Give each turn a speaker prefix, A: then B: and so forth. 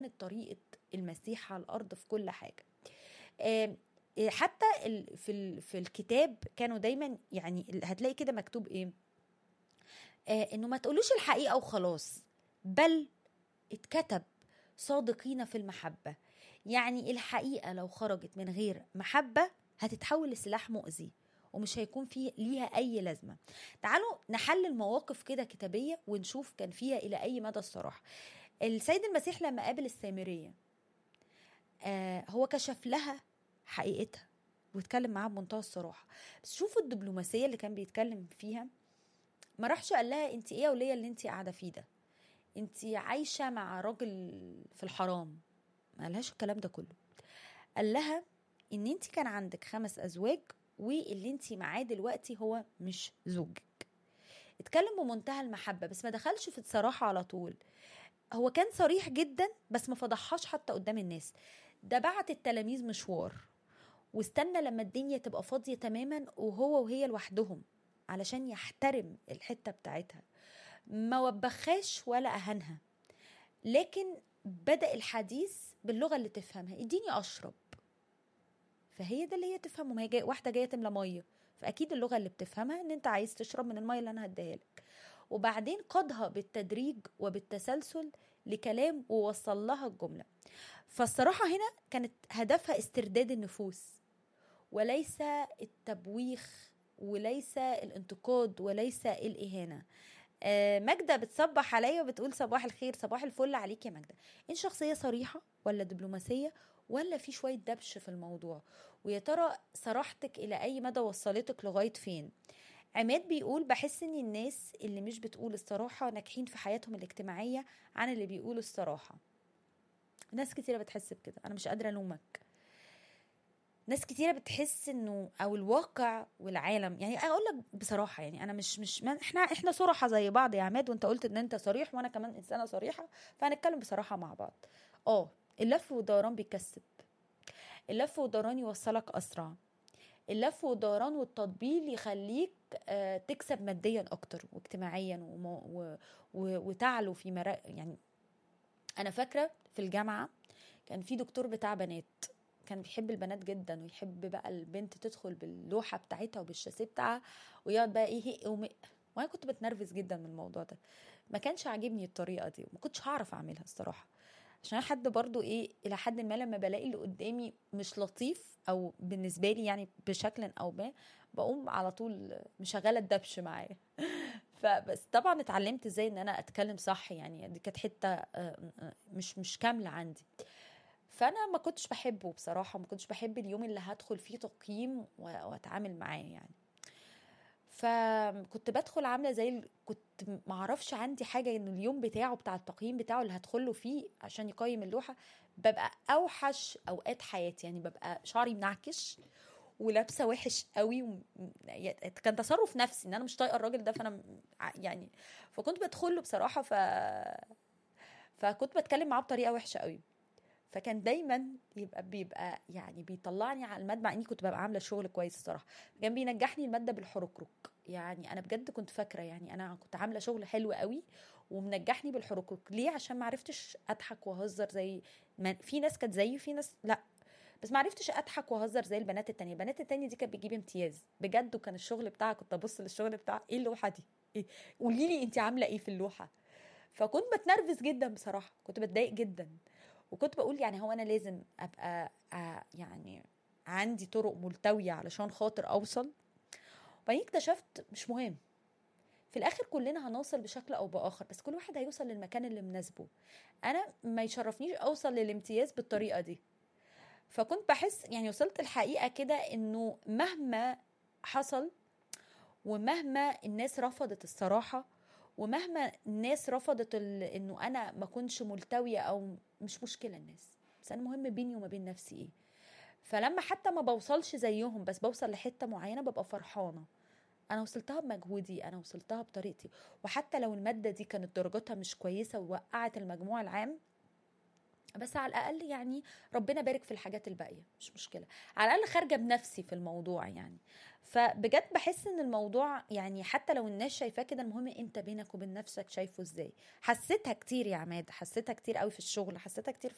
A: كانت طريقه المسيح على الارض في كل حاجه آم، إيه، حتى ال- في ال- في الكتاب كانوا دايما يعني ال- هتلاقي كده مكتوب ايه آه انه ما تقولوش الحقيقه وخلاص بل اتكتب صادقين في المحبه يعني الحقيقه لو خرجت من غير محبه هتتحول لسلاح مؤذي ومش هيكون فيه ليها اي لازمه تعالوا نحلل مواقف كده كتابيه ونشوف كان فيها الى اي مدى الصراحه السيد المسيح لما قابل السامريه آه هو كشف لها حقيقتها واتكلم معاها بمنتهى الصراحه بس شوفوا الدبلوماسيه اللي كان بيتكلم فيها ما راحش قال لها انت ايه يا وليه اللي انت قاعده فيه ده انت عايشه مع راجل في الحرام ما قالهاش الكلام ده كله قال لها ان انت كان عندك خمس ازواج واللي انت معاه دلوقتي هو مش زوجك اتكلم بمنتهى المحبه بس ما دخلش في الصراحه على طول هو كان صريح جدا بس ما فضحهاش حتى قدام الناس ده بعت التلاميذ مشوار واستنى لما الدنيا تبقى فاضيه تماما وهو وهي لوحدهم علشان يحترم الحته بتاعتها ما وبخاش ولا اهانها لكن بدا الحديث باللغه اللي تفهمها اديني اشرب فهي ده اللي هي تفهمه ما هي جاي واحده جايه تملى ميه فاكيد اللغه اللي بتفهمها ان انت عايز تشرب من الميه اللي انا هديها لك وبعدين قادها بالتدريج وبالتسلسل لكلام ووصل لها الجمله فالصراحه هنا كانت هدفها استرداد النفوس وليس التبويخ وليس الانتقاد وليس الاهانه آه، ماجدة بتصبح عليا وبتقول صباح الخير صباح الفل عليك يا ماجدة انت شخصية صريحة ولا دبلوماسية ولا في شوية دبش في الموضوع ويا ترى صراحتك إلى أي مدى وصلتك لغاية فين عماد بيقول بحس ان الناس اللي مش بتقول الصراحة ناجحين في حياتهم الاجتماعية عن اللي بيقولوا الصراحة ناس كتيرة بتحس بكده أنا مش قادرة ألومك ناس كتيرة بتحس انه او الواقع والعالم يعني اقول لك بصراحة يعني انا مش مش ما احنا احنا صراحة زي بعض يا عماد وانت قلت ان انت صريح وانا كمان انسانة صريحة فهنتكلم بصراحة مع بعض اه اللف والدوران بيكسب اللف والدوران يوصلك اسرع اللف والدوران والتطبيل يخليك آه، تكسب ماديا اكتر واجتماعيا وم- و- و- وتعلو في مرا يعني انا فاكره في الجامعه كان في دكتور بتاع بنات كان بيحب البنات جدا ويحب بقى البنت تدخل باللوحه بتاعتها وبالشاسيه بتاعها ويقعد بقى ايه هي وم... وانا كنت بتنرفز جدا من الموضوع ده ما كانش عاجبني الطريقه دي وما كنتش هعرف اعملها الصراحه عشان أنا حد برضو ايه الى حد ما لما بلاقي اللي قدامي مش لطيف او بالنسبه لي يعني بشكل او ما بقوم على طول مشغله الدبش معاه فبس طبعا اتعلمت ازاي ان انا اتكلم صح يعني دي كانت حته آه، آه، مش مش كامله عندي فانا ما كنتش بحبه بصراحه ما كنتش بحب اليوم اللي هدخل فيه تقييم و- واتعامل معاه يعني فكنت بدخل عامله زي ال- كنت ما اعرفش عندي حاجه انه اليوم بتاعه بتاع التقييم بتاعه اللي هدخله فيه عشان يقيم اللوحه ببقى اوحش اوقات حياتي يعني ببقى شعري منعكش ولابسه وحش قوي و... كان تصرف نفسي ان انا مش طايقه الراجل ده فانا م- ع- يعني فكنت بدخل له بصراحه ف فكنت بتكلم معاه بطريقه وحشه قوي فكان دايما يبقى بيبقى يعني بيطلعني على الماده مع اني كنت ببقى عامله شغل كويس الصراحه كان بينجحني الماده بالحركرك يعني انا بجد كنت فاكره يعني انا كنت عامله شغل حلو قوي ومنجحني بالحركرك ليه عشان ما عرفتش اضحك واهزر زي ما في ناس كانت زيي وفي ناس لا بس ما عرفتش اضحك واهزر زي البنات التانية البنات التانية دي كانت بتجيب امتياز بجد وكان الشغل بتاعها كنت ابص للشغل بتاع ايه اللوحه دي إيه؟ قولي لي انت عامله ايه في اللوحه فكنت بتنرفز جدا بصراحه كنت بتضايق جدا وكنت بقول يعني هو انا لازم ابقى آه يعني عندي طرق ملتويه علشان خاطر اوصل وبعدين اكتشفت مش مهم في الاخر كلنا هنوصل بشكل او باخر بس كل واحد هيوصل للمكان اللي مناسبه انا ما يشرفنيش اوصل للامتياز بالطريقه دي فكنت بحس يعني وصلت الحقيقه كده انه مهما حصل ومهما الناس رفضت الصراحه ومهما الناس رفضت ال- انه انا ما كنش ملتويه او مش مشكله الناس بس انا مهم بيني وما بين نفسي ايه فلما حتى ما بوصلش زيهم بس بوصل لحته معينه ببقى فرحانه انا وصلتها بمجهودي انا وصلتها بطريقتي وحتى لو الماده دي كانت درجتها مش كويسه ووقعت المجموع العام بس على الاقل يعني ربنا بارك في الحاجات الباقيه مش مشكله على الاقل خارجه بنفسي في الموضوع يعني فبجد بحس ان الموضوع يعني حتى لو الناس شايفاه كده المهم انت بينك وبين نفسك شايفه ازاي حسيتها كتير يا عماد حسيتها كتير قوي في الشغل حسيتها كتير